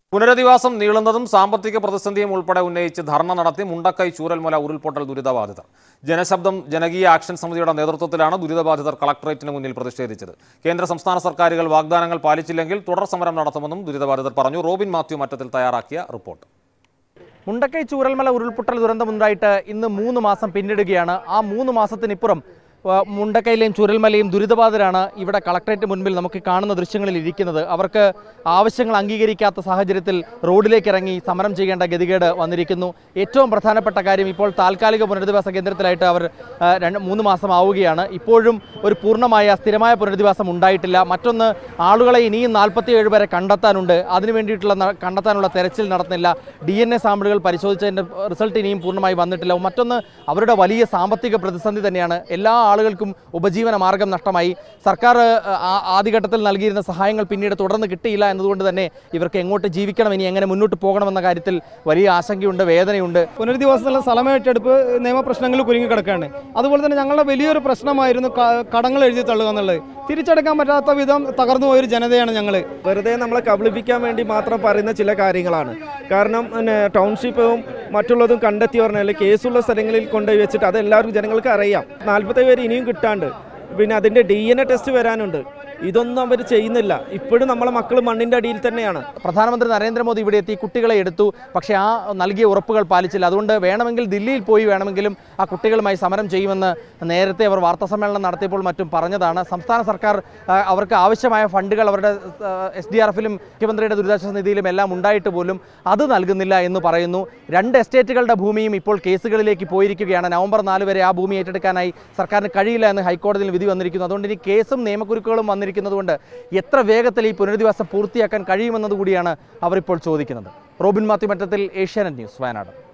പുനരധിവാസം നീളുന്നതും സാമ്പത്തിക പ്രതിസന്ധിയും ഉൾപ്പെടെ ഉന്നയിച്ച് ധർണ നടത്തി മുണ്ടക്കൈ ചൂരൽമല ഉരുൾപൊട്ടൽ ദുരിതബാധിതർ ജനശബ്ദം ജനകീയ ആക്ഷൻ സമിതിയുടെ നേതൃത്വത്തിലാണ് ദുരിതബാധിതർ കളക്ടറേറ്റിന് മുന്നിൽ പ്രതിഷേധിച്ചത് കേന്ദ്ര സംസ്ഥാന സർക്കാരുകൾ വാഗ്ദാനങ്ങൾ പാലിച്ചില്ലെങ്കിൽ തുടർ സമരം നടത്തുമെന്നും ദുരിതബാധിതർ പറഞ്ഞു റോബിൻ മാത്യു മറ്റത്തിൽ തയ്യാറാക്കിയ റിപ്പോർട്ട് മുണ്ടക്കൈ ചൂരൽമല ഉരുൾപൊട്ടൽ ദുരന്തമുണ്ടായിട്ട് ഇന്ന് മൂന്ന് മാസം പിന്നിടുകയാണ് ആ മൂന്ന് മാസത്തിനിപ്പുറം ആ, മുണ്ടക്കൈയിലെയും ചൂരൽമലയും ദുരിതബാധിതരാണ് ഇവിടെ കളക്ടറേറ്റ് മുൻപിൽ നമുക്ക് കാണുന്ന ദൃശ്യങ്ങളിൽ ഇരിക്കുന്നത് അവർക്ക് ആവശ്യങ്ങൾ അംഗീകരിക്കാത്ത സാഹചര്യത്തിൽ റോഡിലേക്ക് ഇറങ്ങി സമരം ചെയ്യേണ്ട ഗതികേട് വന്നിരിക്കുന്നു ഏറ്റവും പ്രധാനപ്പെട്ട കാര്യം ഇപ്പോൾ താൽക്കാലിക പുനരധിവാസ കേന്ദ്രത്തിലായിട്ട് അവർ ആ, രണ്ട് മൂന്ന് മാസം ആവുകയാണ് ഇപ്പോഴും ഒരു പൂർണ്ണമായ സ്ഥിരമായ പുനരധിവാസം ഉണ്ടായിട്ടില്ല മറ്റൊന്ന് ആളുകളെ ഇനിയും നാൽപ്പത്തിയേഴ് പേരെ കണ്ടെത്താനുണ്ട് അതിനു വേണ്ടിയിട്ടുള്ള ന- കണ്ടെത്താനുള്ള തെരച്ചിൽ നടത്തുന്നില്ല ഡി എൻ എ സാമ്പിളുകൾ പരിശോധിച്ചതിൻ്റെ റിസൾട്ട് ഇനിയും പൂർണ്ണമായി വന്നിട്ടില്ല മറ്റൊന്ന് അവരുടെ വലിയ സാമ്പത്തിക പ്രതിസന്ധി തന്നെയാണ് എല്ലാ ആളുകൾക്കും ഉപജീവന മാർഗം നഷ്ടമായി സർക്കാർ ആ- ആദ്യഘട്ടത്തിൽ നൽകിയിരുന്ന സഹായങ്ങൾ പിന്നീട് തുടർന്ന് കിട്ടിയില്ല എന്നതുകൊണ്ട് തന്നെ ഇവർക്ക് എങ്ങോട്ട് ജീവിക്കണം ഇനി എങ്ങനെ മുന്നോട്ട് പോകണമെന്ന കാര്യത്തിൽ വലിയ ആശങ്കയുണ്ട് വേദനയുണ്ട് പുനരധിവാസത്തിലുള്ള സ്ഥലമേറ്റെടുപ്പ് നിയമപ്രശ്നങ്ങൾ കുരുങ്ങി കിടക്കുകയാണ് അതുപോലെ തന്നെ ഞങ്ങളുടെ വലിയൊരു പ്രശ്നമായിരുന്നു ക- കടങ്ങൾ എഴുതി തള്ളുക എന്നുള്ളത് തിരിച്ചടക്കാൻ പറ്റാത്ത വിധം തകർന്നു പോയൊരു ജനതയാണ് ഞങ്ങൾ വെറുതെ നമ്മളെ കബളിപ്പിക്കാൻ വേണ്ടി മാത്രം പറയുന്ന ചില കാര്യങ്ങളാണ് കാരണം പിന്നെ ടൗൺഷിപ്പും മറ്റുള്ളതും കണ്ടെത്തി പറഞ്ഞാൽ കേസുള്ള സ്ഥലങ്ങളിൽ കൊണ്ടുപോയി വെച്ചിട്ട് അത് എല്ലാവർക്കും ജനങ്ങൾക്ക് അറിയാം നാൽപ്പത്തേഴ് പേര് ഇനിയും കിട്ടാണ്ട് പിന്നെ അതിൻ്റെ ഡി എൻ എ ടെസ്റ്റ് വരാനുണ്ട് ഇതൊന്നും അവർ ചെയ്യുന്നില്ല ഇപ്പോഴും നമ്മളെ മക്കൾ മണ്ണിൻ്റെ അടിയിൽ തന്നെയാണ് പ്രധാനമന്ത്രി നരേന്ദ്രമോദി ഇവിടെ എത്തി കുട്ടികളെ എടുത്തു പക്ഷേ ആ നൽകിയ ഉറപ്പുകൾ പാലിച്ചില്ല അതുകൊണ്ട് വേണമെങ്കിൽ ദില്ലിയിൽ പോയി വേണമെങ്കിലും ആ കുട്ടികളുമായി സമരം ചെയ്യുമെന്ന് നേരത്തെ അവർ വാർത്താ സമ്മേളനം നടത്തിയപ്പോൾ മറ്റും പറഞ്ഞതാണ് സംസ്ഥാന സർക്കാർ ആ, അവർക്ക് ആവശ്യമായ ഫണ്ടുകൾ അവരുടെ എസ് ഡി ആർ എഫിലും മുഖ്യമന്ത്രിയുടെ ദുരിതാശ്വാസ നിധിയിലും എല്ലാം ഉണ്ടായിട്ട് പോലും അത് നൽകുന്നില്ല എന്ന് പറയുന്നു രണ്ട് എസ്റ്റേറ്റുകളുടെ ഭൂമിയും ഇപ്പോൾ കേസുകളിലേക്ക് പോയിരിക്കുകയാണ് നവംബർ നാല് വരെ ആ ഭൂമി ഏറ്റെടുക്കാനായി സർക്കാരിന് കഴിയില്ല എന്ന് ഹൈക്കോടതിയിൽ വിധി വന്നിരിക്കുന്നു അതുകൊണ്ട് ഇനി കേസും നിയമക്കുരുക്കുകളും വന്നിരിക്കുന്നതുകൊണ്ട് എത്ര വേഗത്തിൽ ഈ പുനരധിവാസം പൂർത്തിയാക്കാൻ കഴിയുമെന്നതുകൂടിയാണ് അവർ ഇപ്പോൾ ചോദിക്കുന്നത് Robin Mathew Mattathil Asianet news Wayanad